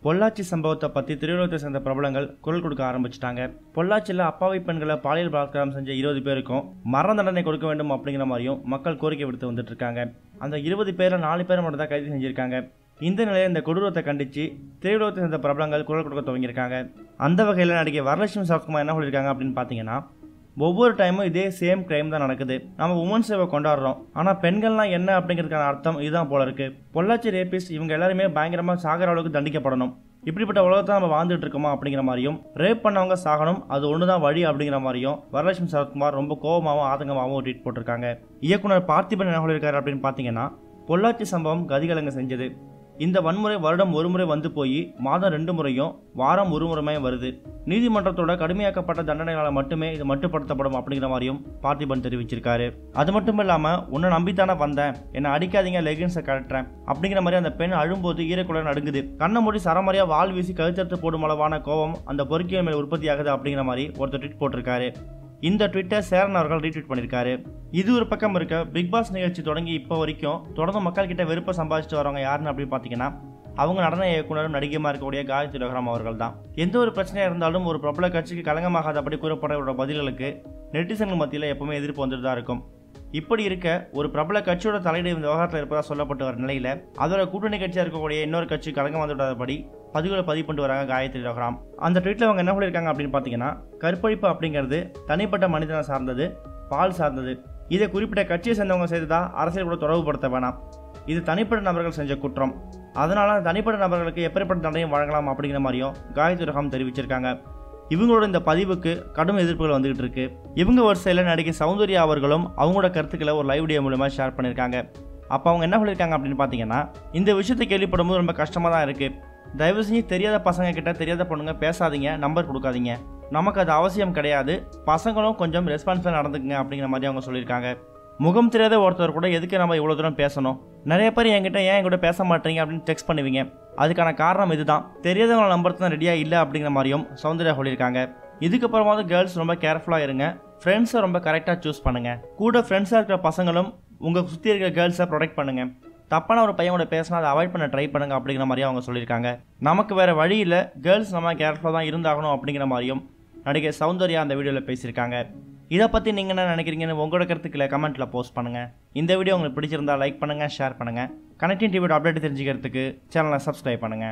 பொள்ளாச்சி சம்பவத்தை பற்றி திருவள்ளத்தை சேர்ந்த பிரபலங்கள் குரல் கொடுக்க ஆரம்பிச்சிட்டாங்க பொள்ளாச்சியில் அப்பாவி பெண்களை பாலியல் பலாத்காரம் செஞ்ச இருபது பேருக்கும் மரண தண்டனை கொடுக்க வேண்டும் அப்படிங்கிற மாதிரியும் மக்கள் கோரிக்கை விடுத்து வந்துட்டு இருக்காங்க அந்த இருபது பேரில் நாலு பேரை மட்டும் தான் கைது செஞ்சிருக்காங்க இந்த நிலையில் இந்த கொடூரத்தை கண்டித்து திரையுலகத்தை சேர்ந்த பிரபலங்கள் குரல் கொடுக்க துவங்கியிருக்காங்க அந்த வகையில் நடிகை வரலட்சுமி சரத்குமார் என்ன சொல்லியிருக்காங்க அப்படின்னு பார்த்தீங்கன்னா ஒவ்வொரு டைமும் இதே சேம் கிரைம் தான் நடக்குது நம்ம உமன்ஸ் டேவை கொண்டாடுறோம் ஆனால் பெண்கள்லாம் என்ன அப்படிங்கிறதுக்கான அர்த்தம் இதுதான் போல இருக்கு பொள்ளாச்சி ரேபிஸ்ட் இவங்க எல்லாருமே பயங்கரமாக சாகிற அளவுக்கு தண்டிக்கப்படணும் இப்படிப்பட்ட உலகத்தை நம்ம வாழ்ந்துட்டு இருக்கோமா அப்படிங்கிற மாதிரியும் ரேப் பண்ணவங்க சாகணும் அது ஒன்று தான் வழி அப்படிங்கிற மாதிரியும் வரலட்சுமி சரத்குமார் ரொம்ப கோபமாகவும் ஆதங்கமாகவும் ட்வீட் போட்டிருக்காங்க இயக்குனர் பார்த்திபன் என்ன சொல்லியிருக்காரு அப்படின்னு பார்த்தீங்கன்னா பொள்ளாச்சி சம்பவம் கதிகலங்க செஞ்சது இந்த வன்முறை வருடம் ஒரு முறை வந்து போய் மாதம் ரெண்டு முறையும் வாரம் ஒரு முறையும் வருது நீதிமன்றத்தோட கடுமையாக்கப்பட்ட தண்டனைகளால் மட்டுமே இது மட்டுப்படுத்தப்படும் அப்படிங்கிற மாதிரியும் பார்த்திபன் தெரிவிச்சிருக்காரு அது மட்டும் இல்லாமல் உன்னை நம்பித்தானே வந்தேன் என்னை அடிக்காதீங்க லெகின்ஸை கழட்டுறேன் அப்படிங்கிற மாதிரி அந்த பெண் அழும்போது ஈரக்குள்ள நடுங்குது கண்ணை மூடி சரமாரியா வால் வீசி கழுத்தெடுத்து போடும் அளவான கோபம் அந்த பொறுக்கிய மேல் உற்பத்தி ஆகுது அப்படிங்கிற மாதிரி ஒருத்தர் ட்வீட் போட்டிருக்காரு இந்த ட்விட்டர் சேரன் அவர்கள் ரீட்வீட் பண்ணியிருக்காரு இது ஒரு பக்கம் இருக்க பிக் பாஸ் நிகழ்ச்சி தொடங்கி இப்போ வரைக்கும் தொடர்ந்து மக்கள் கிட்ட வெறுப்பை சம்பாதிச்சுட்டு வரவங்க யாருன்னு அப்படின்னு பார்த்தீங்கன்னா அவங்க நடன இயக்குனரும் நடிகையுமா இருக்கக்கூடிய காயத்ரி ரகுராம் அவர்கள் தான் எந்த ஒரு பிரச்சனையாக இருந்தாலும் ஒரு பிரபல கட்சிக்கு கலங்கமாகாதபடி கூறப்படுற பதில்களுக்கு நெட்டிசன்கள் மத்தியில் எப்பவுமே எதிர்ப்பு வந்துட்டு தான் இருக்கும் இப்படி இருக்க ஒரு பிரபல கட்சியோட தலையீடு இந்த விவகாரத்தில் இருப்பதா சொல்லப்பட்டு வர நிலையில அதோட கூட்டணி கட்சியாக இருக்கக்கூடிய இன்னொரு கட்சி கலங்கம் வந்துவிடாதபடி பதிவுகளை பதிவு பண்ணிட்டு வராங்க காயத்ரி ரகுராம் அந்த ட்வீட்ல அவங்க என்ன சொல்லியிருக்காங்க அப்படின்னு பார்த்தீங்கன்னா கற்பழிப்பு அப்படிங்கிறது தனிப்பட்ட மனிதனை சார்ந்தது பால் சார்ந்தது இதை குறிப்பிட்ட கட்சியை சேர்ந்தவங்க செய்ததா அரசியல் கூட தொடர்புபடுத்த வேணாம் இது தனிப்பட்ட நபர்கள் செஞ்ச குற்றம் அதனால தனிப்பட்ட நபர்களுக்கு எப்படிப்பட்ட தண்டனையும் வழங்கலாம் அப்படிங்கிற மாதிரியும் காயத்ரி ரகம் தெரிவிச்சிருக்காங்க இவங்களோட இந்த பதிவுக்கு கடும் எதிர்ப்புகள் வந்துகிட்டு இருக்கு இவங்க வரிசையில் நடிகை சௌந்தர்யா அவர்களும் அவங்களோட கருத்துக்களை ஒரு லைவ் வீடியோ மூலமாக ஷேர் பண்ணியிருக்காங்க அப்போ அவங்க என்ன சொல்லியிருக்காங்க அப்படின்னு பார்த்தீங்கன்னா இந்த விஷயத்தை கேள்விப்படும்போது ரொம்ப கஷ்டமாக தான் இருக்குது தயவு செஞ்சு தெரியாத பசங்க கிட்ட தெரியாத பொண்ணுங்க பேசாதீங்க நம்பர் கொடுக்காதீங்க நமக்கு அது அவசியம் கிடையாது பசங்களும் கொஞ்சம் ரெஸ்பான்சிபிளாக நடந்துக்குங்க அப்படிங்கிற மாதிரி அவங்க சொல்லியிருக்காங்க முகம் தெரியாத ஒருத்தர் கூட எதுக்கு நம்ம இவ்வளோ தூரம் பேசணும் நிறைய பேர் என்கிட்ட ஏன் என்கிட்ட பேச மாட்டீங்க அப்படின்னு டெக்ஸ்ட் பண்ணுவீங்க அதுக்கான காரணம் இதுதான் தெரியாதவங்க நம்பர் தான் ரெடியாக இல்லை அப்படிங்கிற மாதிரியும் சௌந்தர்யா சொல்லியிருக்காங்க இதுக்கப்புறமாவது கேர்ள்ஸ் ரொம்ப கேர்ஃபுல்லாக இருங்க ஃப்ரெண்ட்ஸை ரொம்ப கரெக்டாக சூஸ் பண்ணுங்க கூட ஃப்ரெண்ட்ஸாக இருக்கிற பசங்களும் உங்கள் சுற்றி இருக்கிற கேர்ள்ஸை ப்ரொடெக்ட் பண்ணுங்க தப்பான ஒரு பையனோட பேசினா அதை அவாய்ட் பண்ண ட்ரை பண்ணுங்க அப்படிங்கிற மாதிரியும் அவங்க சொல்லியிருக்காங்க நமக்கு வேற வழி இல்லை கேர்ள்ஸ் நம்ம கேர்ஃபுல்லாக தான் இருந்தாகணும் அப்படிங்கிற மாதிரியும் நடிகை சௌந்தர்யா அந்த வீடியோவில் பேசியிருக்காங்க இதை பற்றி நீங்கள் என்ன நினைக்கிறீங்கன்னு உங்களோட கருத்துக்களை கமெண்ட்டில் போஸ்ட் பண்ணுங்கள் இந்த வீடியோ உங்களுக்கு பிடிச்சிருந்தா லைக் பண்ணுங்கள் ஷேர் பண்ணுங்கள் கனெக்டிங் டிவியோட அப்டேட் தெரிஞ்சுக்கிறதுக்கு சேனலை சப்ஸ்கிரைப் பண்ணுங்கள்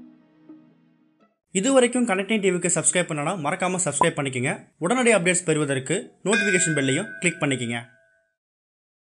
இது வரைக்கும் கனெக்டிங் டிவிக்கு சப்ஸ்கிரைப் பண்ணனா மறக்காமல் சப்ஸ்கிரைப் பண்ணிக்கங்க உடனடி அப்டேட்ஸ் பெறுவதற்கு நோட்டிஃபிகேஷன் பெல்லையும் கிளிக் பண்ணிக்கங்க